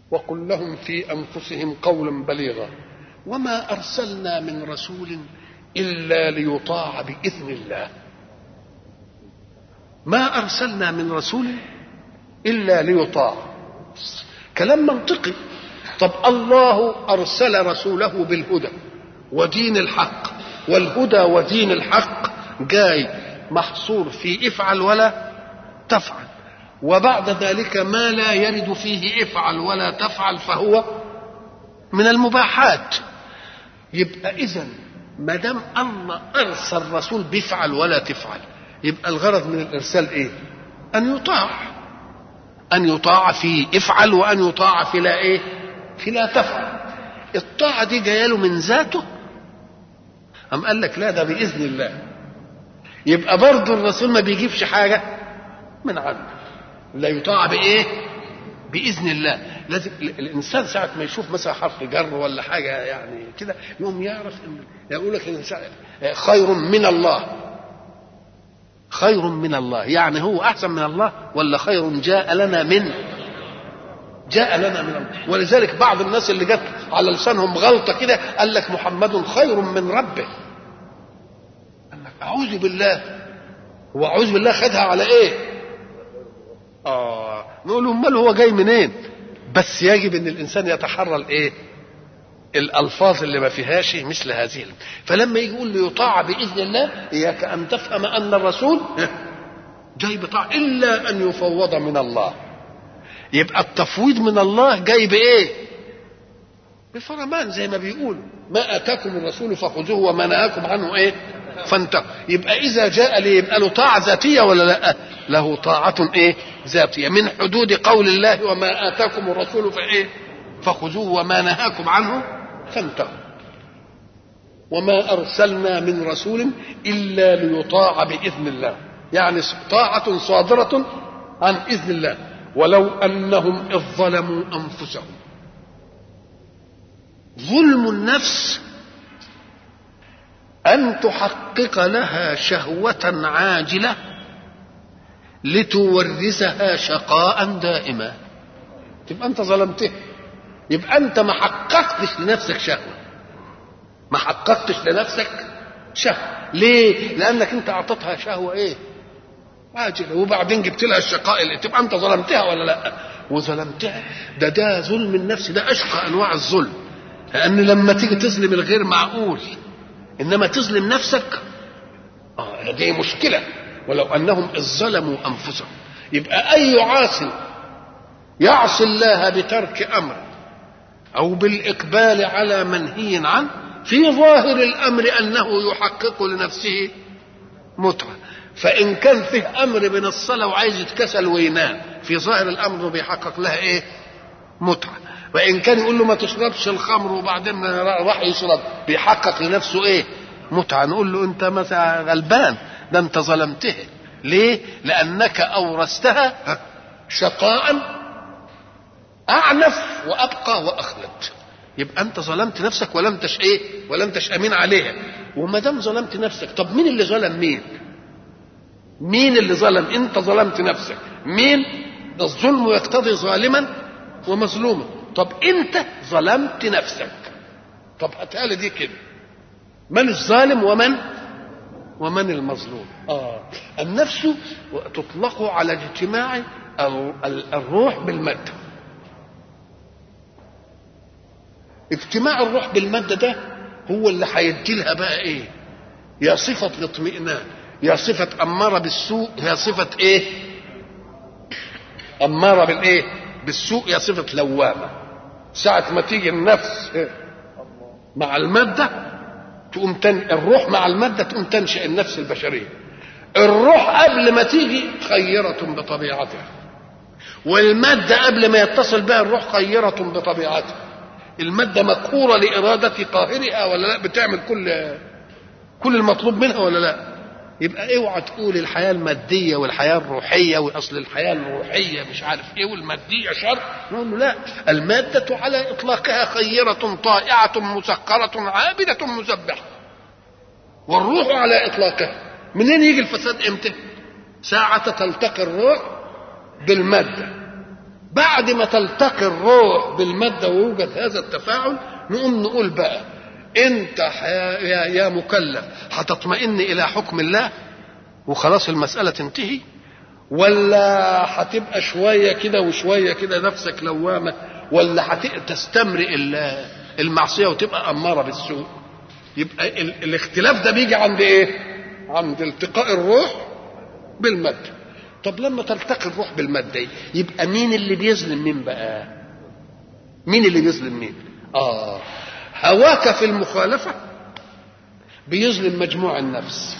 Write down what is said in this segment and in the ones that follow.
وقل لهم في انفسهم قولا بليغا وما ارسلنا من رسول الا ليطاع باذن الله ما ارسلنا من رسول الا ليطاع كلام منطقي طب الله ارسل رسوله بالهدى ودين الحق والهدى ودين الحق جاي محصور في افعل ولا تفعل وبعد ذلك ما لا يرد فيه افعل ولا تفعل فهو من المباحات يبقى اذا ما دام الله ارسل رسول بيفعل ولا تفعل يبقى الغرض من الارسال ايه ان يطاع ان يطاع في افعل وان يطاع في لا ايه في لا تفعل الطاعه دي جايه له من ذاته أم قال لك لا ده بإذن الله يبقى برضه الرسول ما بيجيبش حاجة من عنده لا يطاع بإيه بإذن الله لازم الإنسان ساعة ما يشوف مثلا حرف جر ولا حاجة يعني كده يقوم يعرف إن يقول لك الإنسان خير من الله خير من الله يعني هو أحسن من الله ولا خير جاء لنا من جاء لنا من الله ولذلك بعض الناس اللي جت على لسانهم غلطه كده قال لك محمد خير من ربه قال لك اعوذ بالله هو اعوذ بالله خدها على ايه اه نقول امال هو جاي منين بس يجب ان الانسان يتحرى الايه الالفاظ اللي ما فيهاش مثل هذه فلما يجي يقول ليطاع باذن الله اياك ان تفهم ان الرسول جاي بطاعه الا ان يفوض من الله يبقى التفويض من الله جاي بايه بفرمان زي ما بيقول ما اتاكم الرسول فخذوه وما نهاكم عنه ايه فانتهوا يبقى اذا جاء لي يبقى له طاعه ذاتيه ولا لا له طاعه ايه ذاتيه من حدود قول الله وما اتاكم الرسول فايه فخذوه وما نهاكم عنه فانتهوا وما ارسلنا من رسول الا ليطاع باذن الله يعني طاعه صادره عن اذن الله ولو انهم اذ ظلموا انفسهم ظلم النفس ان تحقق لها شهوه عاجله لتورثها شقاء دائما تبقى انت ظلمته يبقى انت ما حققتش لنفسك شهوه ما حققتش لنفسك شهوه ليه لانك انت اعطيتها شهوه ايه عاجلة وبعدين جبت لها الشقاء اللي تبقى انت ظلمتها ولا لا وظلمتها ده ده ظلم النفس ده اشقى انواع الظلم لان لما تيجي تظلم الغير معقول انما تظلم نفسك اه دي مشكله ولو انهم اذ ظلموا انفسهم يبقى اي عاص يعصي الله بترك امر او بالاقبال على منهي عنه في ظاهر الامر انه يحقق لنفسه متعه فان كان فيه امر من الصلاه وعايز يتكسل وينام في ظاهر الامر بيحقق لها ايه متعه وان كان يقول له ما تشربش الخمر وبعدين راح يشرب بيحقق لنفسه ايه متعه نقول له انت مثلا غلبان ده انت ظلمته ليه لانك اورثتها شقاء اعنف وابقى واخلد يبقى انت ظلمت نفسك ولم تش ايه ولم تش امين عليها وما دام ظلمت نفسك طب مين اللي ظلم مين مين اللي ظلم انت ظلمت نفسك مين ده الظلم يقتضي ظالما ومظلوما طب انت ظلمت نفسك طب هاتها دي كده من الظالم ومن ومن المظلوم اه النفس تطلق على اجتماع الروح بالماده اجتماع الروح بالماده ده هو اللي هيدي لها بقى ايه يا صفه الاطمئنان يا صفة أمارة بالسوء هي صفة إيه؟ أمارة بالإيه؟ بالسوء يا صفة لوامة ساعة ما تيجي النفس مع المادة تقوم تن... الروح مع المادة تقوم تنشئ النفس البشرية الروح قبل ما تيجي خيرة بطبيعتها والمادة قبل ما يتصل بها الروح خيرة بطبيعتها المادة مقهورة لإرادة قاهرها ولا لا بتعمل كل كل المطلوب منها ولا لا يبقى اوعى تقول الحياه الماديه والحياه الروحيه واصل الحياه الروحيه مش عارف ايه والماديه شر نقول له لا الماده على اطلاقها خيره طائعه مسخره عابده مسبحه والروح على اطلاقها منين يجي الفساد امتى ساعة تلتقي الروح بالمادة بعد ما تلتقي الروح بالمادة ويوجد هذا التفاعل نقوم نقول بقى انت يا, يا, يا مكلف هتطمئن الى حكم الله وخلاص المسألة تنتهي ولا هتبقى شوية كده وشوية كده نفسك لوامة ولا هتستمرئ المعصية وتبقى أمارة بالسوء يبقى ال الاختلاف ده بيجي عند ايه عند التقاء الروح بالمادة طب لما تلتقي الروح بالمادة يبقى مين اللي بيظلم مين بقى مين اللي بيظلم مين اه هواك في المخالفة بيظلم مجموع النفس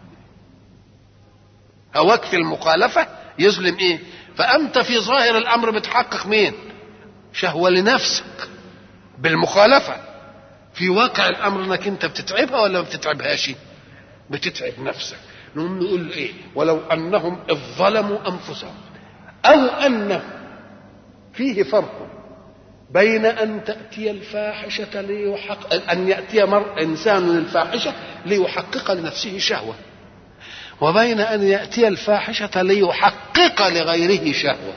هواك في المخالفة يظلم ايه فأنت في ظاهر الأمر بتحقق مين شهوة لنفسك بالمخالفة في واقع الأمر انك انت بتتعبها ولا ما بتتعبهاش بتتعب نفسك نقوم نقول ايه ولو انهم اذ ظلموا انفسهم او ان فيه فرق بين ان تاتي الفاحشه ليحقق ان ياتي مر انسان الفاحشه ليحقق لنفسه شهوه وبين ان ياتي الفاحشه ليحقق لغيره شهوه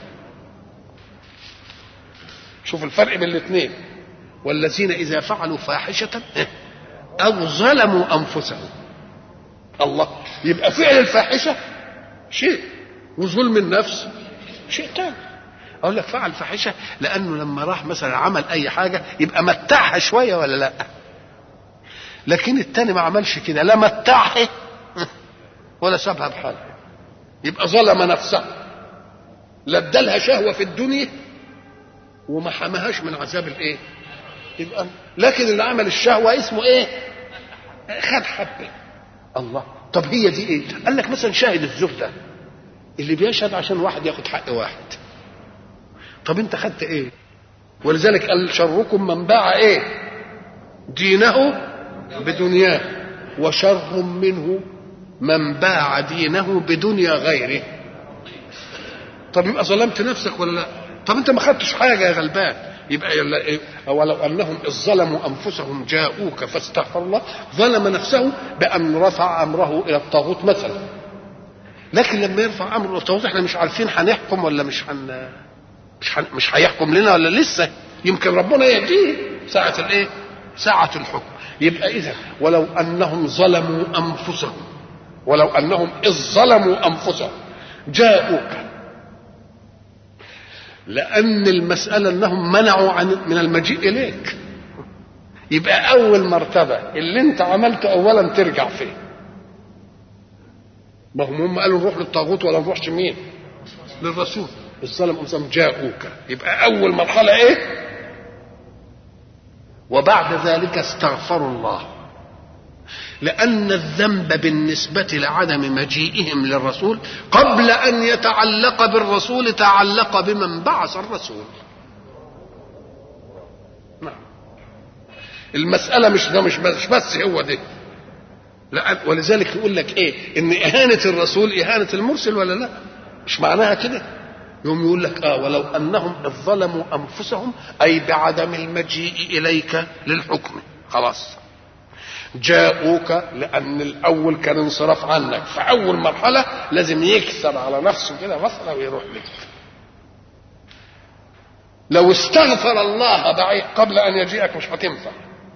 شوف الفرق بين الاثنين والذين اذا فعلوا فاحشه او ظلموا انفسهم الله يبقى فعل الفاحشه شيء وظلم النفس شيء تاني اقول لك فعل فاحشه لانه لما راح مثلا عمل اي حاجه يبقى متعها شويه ولا لا لكن التاني ما عملش كده لا متعها ولا سابها بحال يبقى ظلم نفسه لا ادالها شهوه في الدنيا وما حماهاش من عذاب الايه يبقى لكن اللي عمل الشهوه اسمه ايه خد حبه الله طب هي دي ايه قال لك مثلا شاهد الزور ده اللي بيشهد عشان واحد ياخد حق واحد طب انت خدت ايه ولذلك قال شركم من باع ايه دينه بدنياه وشر منه من باع دينه بدنيا غيره طب يبقى ظلمت نفسك ولا لا طب انت ما خدتش حاجه يا غلبان يبقى يلا إيه؟ ولو انهم اذ ظلموا انفسهم جاءوك فاستغفر الله ظلم نفسه بان رفع امره الى الطاغوت مثلا لكن لما يرفع امره الى الطاغوت احنا مش عارفين هنحكم ولا مش هن مش هن... مش هيحكم لنا ولا لسه يمكن ربنا يهديه ساعة الايه؟ ساعة الحكم يبقى إذا ولو أنهم ظلموا أنفسهم ولو أنهم إذ ظلموا أنفسهم جاءوك لأن المسألة أنهم منعوا عن من المجيء إليك يبقى أول مرتبة اللي أنت عملته أولا ترجع فيه ما هم هم قالوا نروح للطاغوت ولا نروحش مين؟ للرسول الظلم أنفسهم جاءوك يبقى أول مرحلة إيه؟ وبعد ذلك استغفروا الله لأن الذنب بالنسبة لعدم مجيئهم للرسول قبل أن يتعلق بالرسول تعلق بمن بعث الرسول نعم المسألة مش ده مش بس, بس هو ده لا ولذلك يقول لك ايه ان اهانة الرسول اهانة المرسل ولا لا مش معناها كده يوم يقول لك اه ولو انهم اذ ظلموا انفسهم اي بعدم المجيء اليك للحكم خلاص جاءوك لان الاول كان انصراف عنك فاول مرحله لازم يكسر على نفسه كده مسألة ويروح لك لو استغفر الله بعيد قبل ان يجيئك مش هتنفع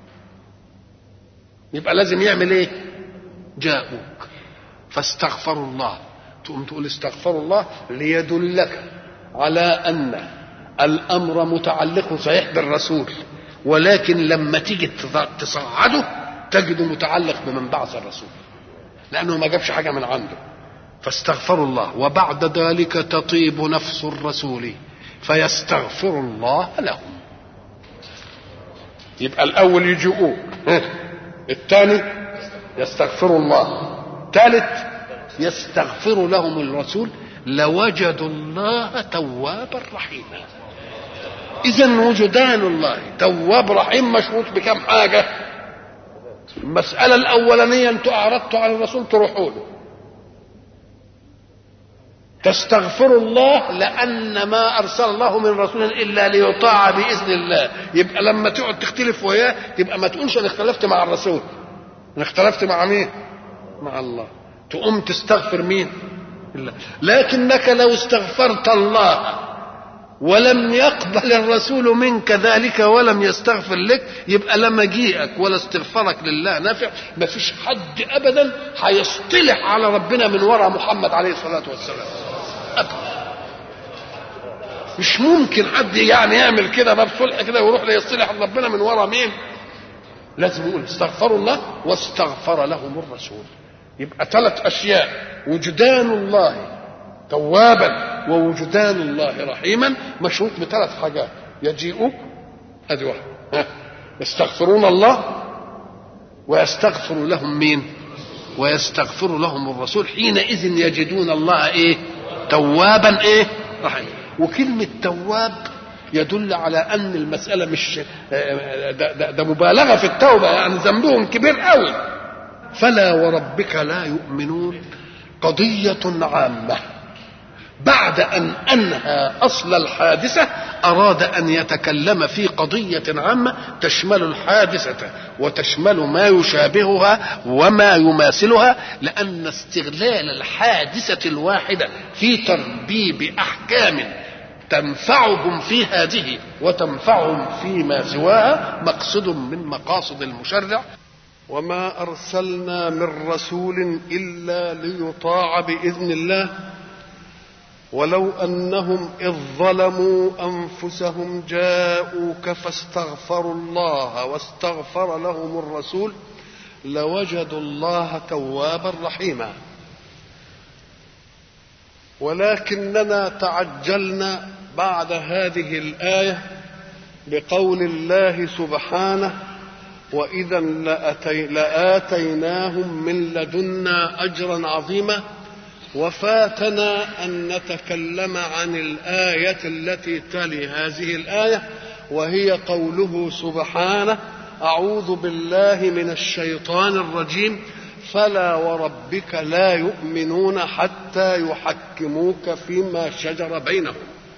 يبقى لازم يعمل ايه جاءوك فاستغفروا الله تقوم تقول استغفروا الله ليدلك على ان الامر متعلق صحيح بالرسول ولكن لما تيجي تصعده تجده متعلق بمن بعث الرسول لانه ما جابش حاجه من عنده فاستغفروا الله وبعد ذلك تطيب نفس الرسول فيستغفر الله لهم يبقى الاول يجيئوك الثاني يستغفروا الله ثالث يستغفر لهم الرسول لوجدوا الله توابا رحيما اذا وجدان الله تواب رحيم مشروط بكم حاجه المساله الاولانيه انتوا اعرضتوا عن الرسول تروحوا له تستغفروا الله لان ما ارسل الله من رسول الا ليطاع باذن الله يبقى لما تقعد تختلف وياه تبقى ما تقولش انا اختلفت مع الرسول انا اختلفت مع مين مع الله تقوم تستغفر مين الله لكنك لو استغفرت الله ولم يقبل الرسول منك ذلك ولم يستغفر لك يبقى لا مجيئك ولا استغفارك لله نافع ما فيش حد ابدا هيصطلح على ربنا من وراء محمد عليه الصلاه والسلام ابدا مش ممكن حد يعني يعمل كده باب صلح كده ويروح ليصطلح ربنا من وراء مين لازم يقول استغفروا الله واستغفر لهم الرسول يبقى ثلاث اشياء وجدان الله توابا ووجدان الله رحيما مشروط بثلاث حاجات يجيئوا ادي واحد ها. يستغفرون الله ويستغفر لهم مين ويستغفر لهم الرسول حينئذ يجدون الله ايه توابا ايه رحيما وكلمة تواب يدل على ان المسألة مش ده, ده, ده مبالغة في التوبة يعني ذنبهم كبير قوي فلا وربك لا يؤمنون قضية عامة بعد أن أنهى أصل الحادثة أراد أن يتكلم في قضية عامة تشمل الحادثة وتشمل ما يشابهها وما يماثلها لأن استغلال الحادثة الواحدة في تربيب أحكام تنفعهم في هذه وتنفعهم فيما سواها مقصد من مقاصد المشرع وما أرسلنا من رسول إلا ليطاع بإذن الله ولو انهم اذ ظلموا انفسهم جاءوك فاستغفروا الله واستغفر لهم الرسول لوجدوا الله توابا رحيما ولكننا تعجلنا بعد هذه الايه بقول الله سبحانه واذا لأتي لاتيناهم من لدنا اجرا عظيما وفاتنا ان نتكلم عن الايه التي تلي هذه الايه وهي قوله سبحانه اعوذ بالله من الشيطان الرجيم فلا وربك لا يؤمنون حتى يحكموك فيما شجر بينهم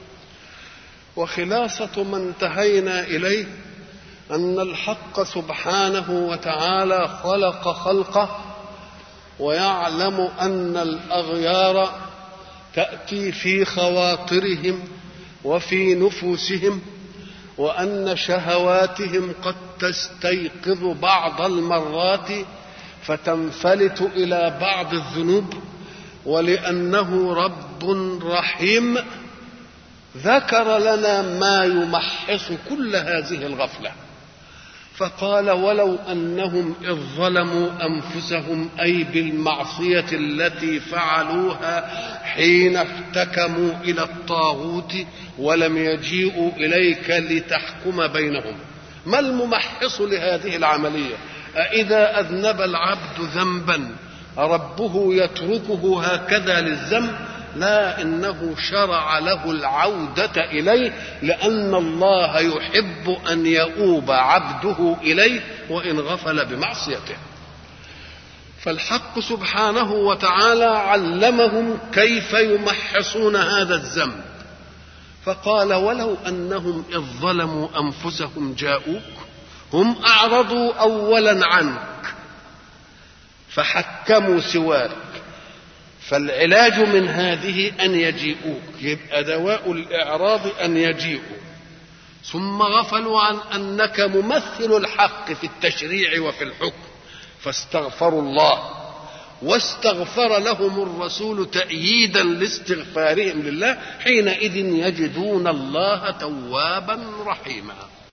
وخلاصه ما انتهينا اليه ان الحق سبحانه وتعالى خلق خلقه ويعلم ان الاغيار تاتي في خواطرهم وفي نفوسهم وان شهواتهم قد تستيقظ بعض المرات فتنفلت الى بعض الذنوب ولانه رب رحيم ذكر لنا ما يمحص كل هذه الغفله فقال ولو انهم اذ ظلموا انفسهم اي بالمعصيه التي فعلوها حين احتكموا الى الطاغوت ولم يجيئوا اليك لتحكم بينهم ما الممحص لهذه العمليه أإذا أذنب العبد ذنبا ربه يتركه هكذا للذنب لا انه شرع له العوده اليه لان الله يحب ان يؤوب عبده اليه وان غفل بمعصيته فالحق سبحانه وتعالى علمهم كيف يمحصون هذا الذنب فقال ولو انهم اذ ظلموا انفسهم جاءوك هم اعرضوا اولا عنك فحكموا سواك فالعلاج من هذه ان يجيئوك يبقى دواء الاعراض ان يجيئوا ثم غفلوا عن انك ممثل الحق في التشريع وفي الحكم فاستغفروا الله واستغفر لهم الرسول تأييدا لاستغفارهم لله حينئذ يجدون الله توابا رحيما